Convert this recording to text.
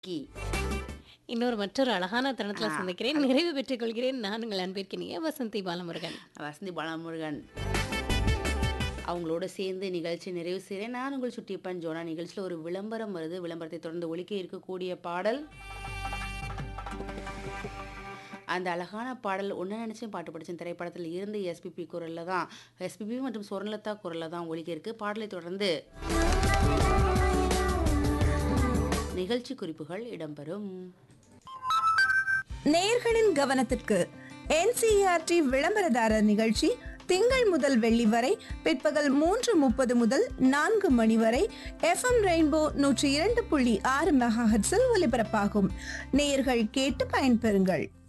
கி இன்னொரு மற்றொரு அழகான தருணத்துல ஆ, சந்திக்கிறேன் நிறைவு பெற்றுக் கொள்கிறேன் நான் உங்கள் அன்பிற்கினிய வசந்தி பாலமுருகன் வசந்தி பாலமுருகன் அவங்களோட சேர்ந்து நிகழ்ச்சி நிறைவு செய்கிறேன் நான் உங்கள் சுட்டிப்பன் ஜோனா நிகழ்ச்சியில் ஒரு விளம்பரம் வருது விளம்பரத்தை தொடர்ந்து ஒலிக்க இருக்கக்கூடிய பாடல் அந்த அழகான பாடல் ஒன்று நினச்சேன் பாட்டு படித்தேன் திரைப்படத்தில் இருந்து எஸ்பிபி குரலில் தான் எஸ்பிபி மற்றும் சுவர்ணலதா குரலில் தான் ஒலிக்க இருக்கு பாடலை தொடர்ந்து நிகழ்ச்சி குறிப்புகள் இடம்பெறும் நேயர்களின் கவனத்திற்கு என்சிஆர்டி விளம்பரதாரர் நிகழ்ச்சி திங்கள் முதல் வெள்ளி வரை பிற்பகல் மூன்று முப்பது முதல் நான்கு மணி வரை எஃப்எம் ரெயின்போ நூற்றி இரண்டு புள்ளி ஆறு மெகாஹெட்ஸில் ஒலிபரப்பாகும் நேயர்கள் கேட்டு பயன்பெறுங்கள்